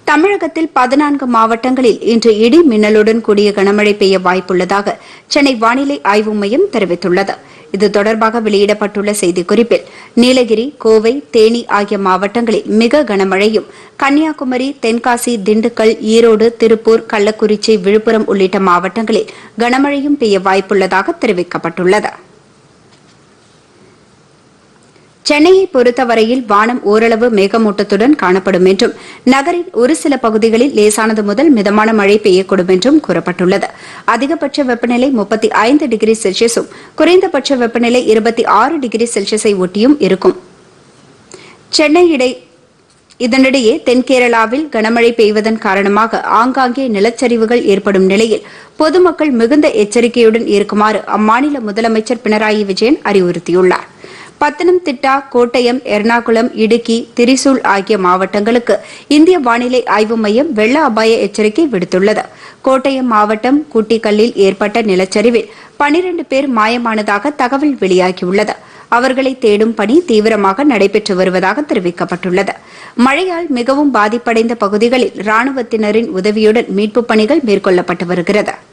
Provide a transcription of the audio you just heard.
தமிழகத்தில் பதினான்கு மாவட்டங்களில் இன்று இடி மின்னலுடன் கூடிய கனமழை பெய்ய வாய்ப்புள்ளதாக சென்னை வானிலை ஆய்வு மையம் தெரிவித்துள்ளது இது தொடர்பாக வெளியிடப்பட்டுள்ள செய்திக்குறிப்பில் நீலகிரி கோவை தேனி ஆகிய மாவட்டங்களில் மிக கனமழையும் கன்னியாகுமரி தென்காசி திண்டுக்கல் ஈரோடு திருப்பூர் கள்ளக்குறிச்சி விழுப்புரம் உள்ளிட்ட மாவட்டங்களில் கனமழையும் பெய்ய வாய்ப்புள்ளதாக தெரிவிக்கப்பட்டுள்ளது சென்னையை பொறுத்தவரையில் வானம் ஓரளவு மேகமூட்டத்துடன் காணப்படும் என்றும் நகரின் ஒரு சில பகுதிகளில் லேசானது முதல் மிதமான மழை பெய்யக்கூடும் என்றும் கூறப்பட்டுள்ளது அதிகபட்ச வெப்பநிலை முப்பத்தி ஐந்து டிகிரி செல்சியஸும் குறைந்தபட்ச வெப்பநிலை இருபத்தி ஆறு டிகிரி செல்சியஸை ஒட்டியும் இருக்கும் சென்னை இடை இதனிடையே தென்கேரளாவில் கனமழை பெய்வதன் காரணமாக ஆங்காங்கே நிலச்சரிவுகள் ஏற்படும் நிலையில் பொதுமக்கள் மிகுந்த எச்சரிக்கையுடன் இருக்குமாறு அம்மாநில முதலமைச்சர் பினராயி விஜயன் அறிவுறுத்தியுள்ளார் பத்தனம்திட்டா கோட்டயம் எர்ணாகுளம் இடுக்கி திரிசூல் ஆகிய மாவட்டங்களுக்கு இந்திய வானிலை ஆய்வு மையம் வெள்ள அபாய எச்சரிக்கை விடுத்துள்ளது கோட்டயம் மாவட்டம் குட்டிக்கல்லில் ஏற்பட்ட நிலச்சரிவில் பனிரண்டு பேர் மாயமானதாக தகவல் வெளியாகியுள்ளது அவர்களை தேடும் பணி தீவிரமாக நடைபெற்று வருவதாக தெரிவிக்கப்பட்டுள்ளது மழையால் மிகவும் பாதிப்படைந்த பகுதிகளில் ராணுவத்தினரின் உதவியுடன் மீட்புப் பணிகள் மேற்கொள்ளப்பட்டு வருகிறது